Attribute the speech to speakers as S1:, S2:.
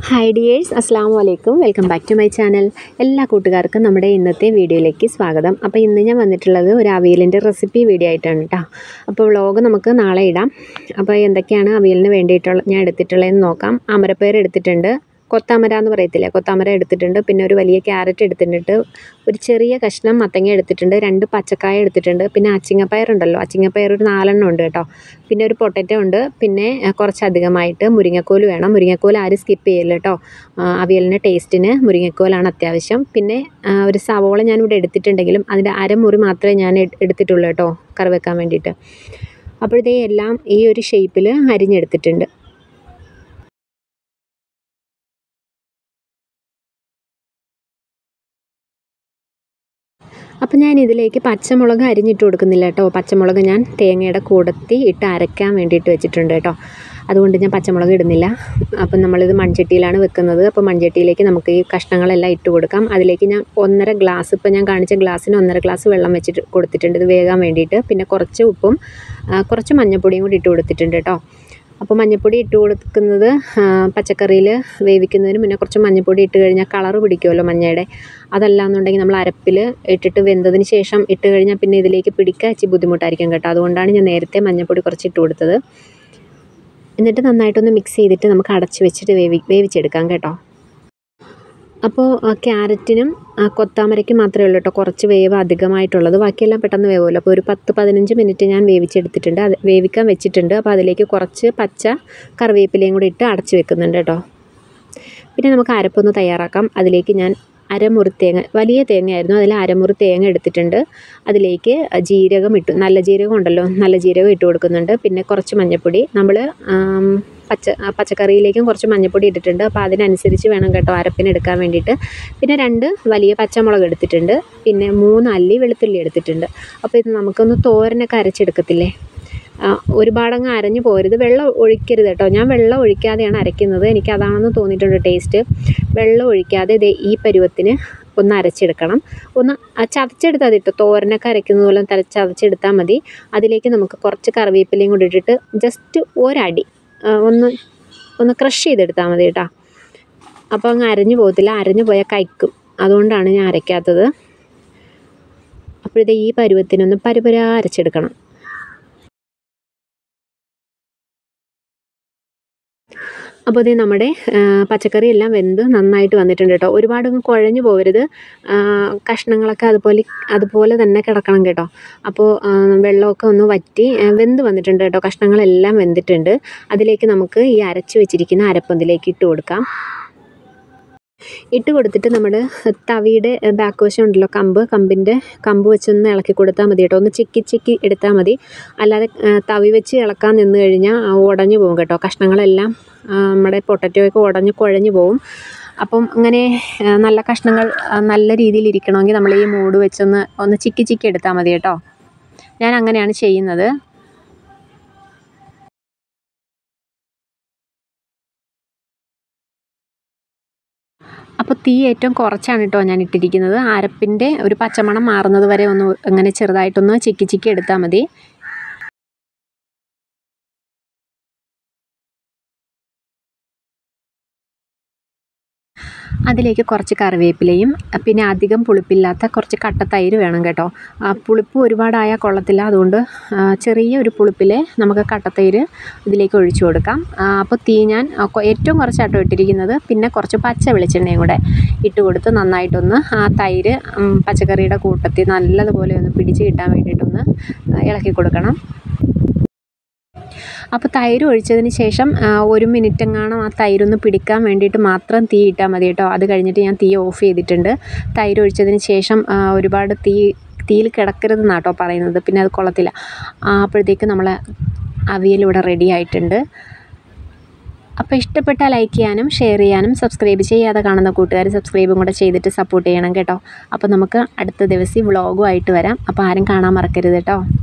S1: hi dears അസ്സാം വലൈക്കും welcome back to my channel എല്ലാ കൂട്ടുകാർക്കും നമ്മുടെ ഇന്നത്തെ വീഡിയോയിലേക്ക് സ്വാഗതം അപ്പോൾ ഇന്ന് ഞാൻ വന്നിട്ടുള്ളത് ഒരു അവിയലിൻ്റെ റെസിപ്പി വീഡിയോ ആയിട്ടാണ് കേട്ടോ അപ്പോൾ വ്ളോഗ് നമുക്ക് നാളെ ഇടാം അപ്പോൾ എന്തൊക്കെയാണ് അവിയലിന് വേണ്ടിയിട്ടുള്ള ഞാൻ എടുത്തിട്ടുള്ളതെന്ന് നോക്കാം അമരപ്പയർ എടുത്തിട്ടുണ്ട് കൊത്താമര എന്ന് പറയത്തില്ലേ കൊത്താമര എടുത്തിട്ടുണ്ട് പിന്നെ ഒരു വലിയ ക്യാരറ്റ് എടുത്തിട്ടുണ്ട് ഒരു ചെറിയ കഷ്ണം മത്തങ്ങ എടുത്തിട്ടുണ്ട് രണ്ട് പച്ചക്കായ എടുത്തിട്ടുണ്ട് പിന്നെ അച്ചിങ്ങപ്പയർ ഉണ്ടല്ലോ അച്ചിങ്ങപ്പയർ ഒരു നാലെണ്ണം ഉണ്ട് കേട്ടോ പിന്നെ ഒരു പൊട്ടറ്റോ ഉണ്ട് പിന്നെ അഹ് കുറച്ചധികമായിട്ട് മുരിങ്ങക്കോല് വേണം മുരിങ്ങക്കോൽ ആരും സ്കിപ്പ് ചെയ്യില്ല കേട്ടോ ആ, അവിയലിന് ടേസ്റ്റിന് മുരിങ്ങക്കോലാണ് അത്യാവശ്യം പിന്നെ ആ, ഒരു സവോള ഞാനിവിടെ എടുത്തിട്ടുണ്ടെങ്കിലും അതിൻ്റെ അരമുറി മാത്രമേ ഞാൻ എട്- എടുത്തിട്ടുള്ളൂ കേട്ടോ കറി വെക്കാൻ വേണ്ടിയിട്ട് അപ്പോഴത്തേ എല്ലാം ഈ ഒരു ഷേപ്പിൽ അരിഞ്ഞെടുത്തിട്ടുണ്ട് അപ്പം ഞാൻ ഇതിലേക്ക് പച്ചമുളക് അരിഞ്ഞിട്ട് കൊടുക്കുന്നില്ല കേട്ടോ പച്ചമുളക് ഞാൻ തേങ്ങയുടെ കൂടത്തി ഇട്ട് അരയ്ക്കാൻ വേണ്ടിയിട്ട് വെച്ചിട്ടുണ്ട് കേട്ടോ അതുകൊണ്ട് ഞാൻ പച്ചമുളക് ഇടുന്നില്ല അപ്പം നമ്മളിത് മൺചട്ടിയിലാണ് വെക്കുന്നത് അപ്പോൾ മൺചട്ടിയിലേക്ക് നമുക്ക് ഈ കഷ്ണങ്ങളെല്ലാം ഇട്ട് കൊടുക്കാം അതിലേക്ക് ഞാൻ ഒന്നര ഗ്ലാസ് ഇപ്പം ഞാൻ കാണിച്ച ഗ്ലാസ്സിന് ഒന്നര ഗ്ലാസ് വെള്ളം വെച്ചിട്ട് കൊടുത്തിട്ടുണ്ട് ഇത് വേകാൻ വേണ്ടിയിട്ട് പിന്നെ കുറച്ച് ഉപ്പും ആ, കുറച്ച് മഞ്ഞൾപ്പൊടിയും കൂടി ഇട്ട് കൊടുത്തിട്ടുണ്ട് കേട്ടോ അപ്പോൾ മഞ്ഞൾപ്പൊടി ഇട്ട് കൊടുക്കുന്നത് പച്ചക്കറിയിൽ വേവിക്കുന്നതിന് മുന്നേ കുറച്ച് മഞ്ഞൾപ്പൊടി ഇട്ട് കഴിഞ്ഞാൽ കളറ് പിടിക്കുമല്ലോ മഞ്ഞയുടെ അതല്ല എന്നുണ്ടെങ്കിൽ നമ്മൾ അരപ്പിൽ ഇട്ടിട്ട് വെന്തതിന് ശേഷം ഇട്ട് കഴിഞ്ഞാൽ പിന്നെ ഇതിലേക്ക് പിടിക്കാൻ ഇച്ചിരി ബുദ്ധിമുട്ടായിരിക്കും കേട്ടോ അതുകൊണ്ടാണ് ഞാൻ നേരത്തെ മഞ്ഞൾപ്പൊടി കുറച്ച് ഇട്ട് കൊടുത്തത് എന്നിട്ട് നന്നായിട്ടൊന്ന് മിക്സ് ചെയ്തിട്ട് നമുക്ക് അടച്ച് വെച്ചിട്ട് വേവി വേവിച്ചെടുക്കാം കേട്ടോ അപ്പോൾ ആ ക്യാരറ്റിനും ആ കൊത്താമരയ്ക്കും മാത്രമേ ഉള്ളൂ കേട്ടോ കുറച്ച് വേവ് അധികമായിട്ടുള്ളത് ബാക്കിയെല്ലാം പെട്ടെന്ന് വേവുമല്ലോ അപ്പോൾ ഒരു പത്ത് പതിനഞ്ച് മിനിറ്റ് ഞാൻ വേവിച്ചെടുത്തിട്ടുണ്ട് അത് വേവിക്കാൻ വെച്ചിട്ടുണ്ട് അപ്പോൾ അതിലേക്ക് കുറച്ച് പച്ച കറിവേപ്പിലയും കൂടി ഇട്ട് അടച്ച് വെക്കുന്നുണ്ട് കേട്ടോ പിന്നെ നമുക്ക് അരപ്പൊന്ന് തയ്യാറാക്കാം അതിലേക്ക് ഞാൻ അരമുറി തേങ്ങ വലിയ തേങ്ങയായിരുന്നു അതിൽ അരമുറി തേങ്ങ എടുത്തിട്ടുണ്ട് അതിലേക്ക് ജീരകം ഇട്ടു നല്ല ജീരകം ഉണ്ടല്ലോ നല്ല ജീരകം ഇട്ട് കൊടുക്കുന്നുണ്ട് പിന്നെ കുറച്ച് മഞ്ഞൾപ്പൊടി നമ്മൾ പച്ച ആ പച്ചക്കറിയിലേക്കും കുറച്ച് മഞ്ഞൾപ്പൊടി ഇട്ടിട്ടുണ്ട് അപ്പോൾ അതിനനുസരിച്ച് വേണം കേട്ടോ അരപ്പിന് എടുക്കാൻ വേണ്ടിയിട്ട് പിന്നെ രണ്ട് വലിയ പച്ചമുളക് എടുത്തിട്ടുണ്ട് പിന്നെ മൂന്ന് അല്ലി വെളുത്തുള്ളി എടുത്തിട്ടുണ്ട് അപ്പോൾ ഇത് നമുക്കൊന്ന് തോരനൊക്കെ അരച്ചെടുക്കത്തില്ലേ ആ, ഒരുപാടങ്ങ് അരഞ്ഞു പോരുത് വെള്ളം ഒഴിക്കരുത് കേട്ടോ ഞാൻ വെള്ളം ഒഴിക്കാതെയാണ് അരയ്ക്കുന്നത് എനിക്ക് അതാണെന്ന് തോന്നിയിട്ടുണ്ട് ടേസ്റ്റ് വെള്ളം ഒഴിക്കാതെ ദേ ഈ പരുവത്തിന് ഒന്ന് അരച്ചെടുക്കണം ഒന്ന് ആ ചതച്ചെടുത്താൽ മതി കേട്ടോ തോരനൊക്കെ അരയ്ക്കുന്നത് പോലെ തല ചതച്ചെടുത്താൽ മതി അതിലേക്ക് നമുക്ക് കുറച്ച് കറിവേപ്പിലയും കൂടി ഇട്ടിട്ട് ജസ്റ്റ് ഒരടി ആ, ഒന്ന് ഒന്ന് ക്രഷ് ചെയ്തെടുത്താൽ മതി കേട്ടോ അപ്പോൾ അങ്ങ് അരഞ്ഞു പോകത്തില്ല അരഞ്ഞു പോയാൽ കയ്ക്കും അതുകൊണ്ടാണ് ഞാൻ അരയ്ക്കാത്തത് അപ്പോഴത്തെ ഈ പരുവത്തിനൊന്ന് പരുപരാ അരച്ചെടുക്കണം അപ്പോൾ ഇത് നമ്മുടെ ആ, പച്ചക്കറി എല്ലാം വെന്ത് നന്നായിട്ട് വന്നിട്ടുണ്ട് കേട്ടോ ഒരുപാട് അങ്ങ് കുഴഞ്ഞു പോകരുത് ആ, കഷ്ണങ്ങളൊക്കെ അതുപോലെ അതുപോലെ തന്നെ കിടക്കണം കേട്ടോ അപ്പോൾ ആ, വെള്ളമൊക്കെ ഒന്ന് വറ്റി ആ, വെന്ത് വന്നിട്ടുണ്ട് കേട്ടോ കഷ്ണങ്ങളെല്ലാം വെന്തിട്ടുണ്ട് അതിലേക്ക് നമുക്ക് ഈ അരച്ച് വെച്ചിരിക്കുന്ന അരപ്പന്തിലേക്ക് ഇട്ട് കൊടുക്കാം ഇട്ട് കൊടുത്തിട്ട് നമ്മൾ തവിയുടെ ബാക്ക് വശം ഉണ്ടല്ലോ കമ്പ് കമ്പിൻ്റെ കമ്പ് വെച്ചൊന്ന് ഇളക്കി കൊടുത്താൽ മതി കേട്ടോ ഒന്ന് ചിക്കി ചിക്കി എടുത്താൽ മതി അല്ലാതെ ആ, തവി വെച്ച് ഇളക്കാൻ നിന്ന് കഴിഞ്ഞാൽ ആ, ഉടഞ്ഞു പോകും കേട്ടോ കഷ്ണങ്ങളെല്ലാം ആ, നമ്മുടെ പൊട്ടറ്റോയൊക്കെ ഉടഞ്ഞ് കുഴഞ്ഞു പോകും അപ്പം അങ്ങനെ ആ, നല്ല കഷ്ണങ്ങൾ ആ, നല്ല രീതിയിൽ ഇരിക്കണമെങ്കിൽ നമ്മൾ ഈ മൂട് വെച്ചൊന്ന് ഒന്ന് ചിക്കി ചിക്കി എടുത്താൽ മതി കേട്ടോ ഞാൻ അങ്ങനെയാണ് ചെയ്യുന്നത് അപ്പോൾ തീ ഏറ്റവും കുറച്ചാണ് കേട്ടോ ഞാൻ ഇട്ടിരിക്കുന്നത് അരപ്പിൻ്റെ ഒരു പച്ചമണം മാറുന്നത് വരെ ഒന്ന് അങ്ങനെ ചെറുതായിട്ടൊന്ന് ചിക്കി ചിക്കി എടുത്താൽ മതി അതിലേക്ക് കുറച്ച് കറിവേപ്പിലയും പിന്നെ അധികം പുളിപ്പില്ലാത്ത കുറച്ച് കട്ടത്തൈര് വേണം കേട്ടോ ആ പുളിപ്പ് ഒരുപാടായാൽ കൊള്ളത്തില്ല അതുകൊണ്ട് ആ, ചെറിയ ഒരു പുളിപ്പിലെ നമുക്ക് കട്ടത്തൈര് ഇതിലേക്ക് ഒഴിച്ചു കൊടുക്കാം ആ, അപ്പോൾ തീ ഞാൻ ആ, കൊ- ഏറ്റവും കുറച്ചാട്ടോ ഇട്ടിരിക്കുന്നത് പിന്നെ കുറച്ച് പച്ച വെളിച്ചെണ്ണയും കൂടെ ഇട്ട് കൊടുത്ത് നന്നായിട്ടൊന്ന് ആ തൈര് ഉം, പച്ചക്കറിയുടെ കൂട്ടത്തിൽ നല്ലതുപോലെ ഒന്ന് പിടിച്ച് കിട്ടാൻ വേണ്ടിയിട്ടൊന്ന് ആ, ഇളക്കി കൊടുക്കണം അപ്പോൾ തൈര് ഒഴിച്ചതിന് ശേഷം ആ, ഒരു മിനിറ്റ് എങ്ങാനും ആ തൈരൊന്ന് പിടിക്കാൻ വേണ്ടിയിട്ട് മാത്രം തീ ഇട്ടാൽ മതി കേട്ടോ അത് കഴിഞ്ഞിട്ട് ഞാൻ തീ ഓഫ് ചെയ്തിട്ടുണ്ട് തൈര് ഒഴിച്ചതിന് ശേഷം ആ, ഒരുപാട് തീ തീയിൽ കിടക്കരുതെന്നാണ് കേട്ടോ പറയുന്നത് പിന്നെ അത് കൊള്ളത്തില്ല ആ, അപ്പോഴത്തേക്ക് നമ്മൾ അവിയൽ ഇവിടെ റെഡി ആയിട്ടുണ്ട് അപ്പോൾ ഇഷ്ടപ്പെട്ടാൽ ലൈക്ക് ചെയ്യാനും ഷെയർ ചെയ്യാനും സബ്സ്ക്രൈബ് ചെയ്യാതെ കാണുന്ന കൂട്ടുകാർ സബ്സ്ക്രൈബും കൂടെ ചെയ്തിട്ട് സപ്പോർട്ട് ചെയ്യണം കേട്ടോ അപ്പോൾ നമുക്ക് അടുത്ത ദിവസം വ്ളോഗും ആയിട്ട് വരാം അപ്പോൾ ആരും കാണാൻ മറക്കരുത് കേട്ടോ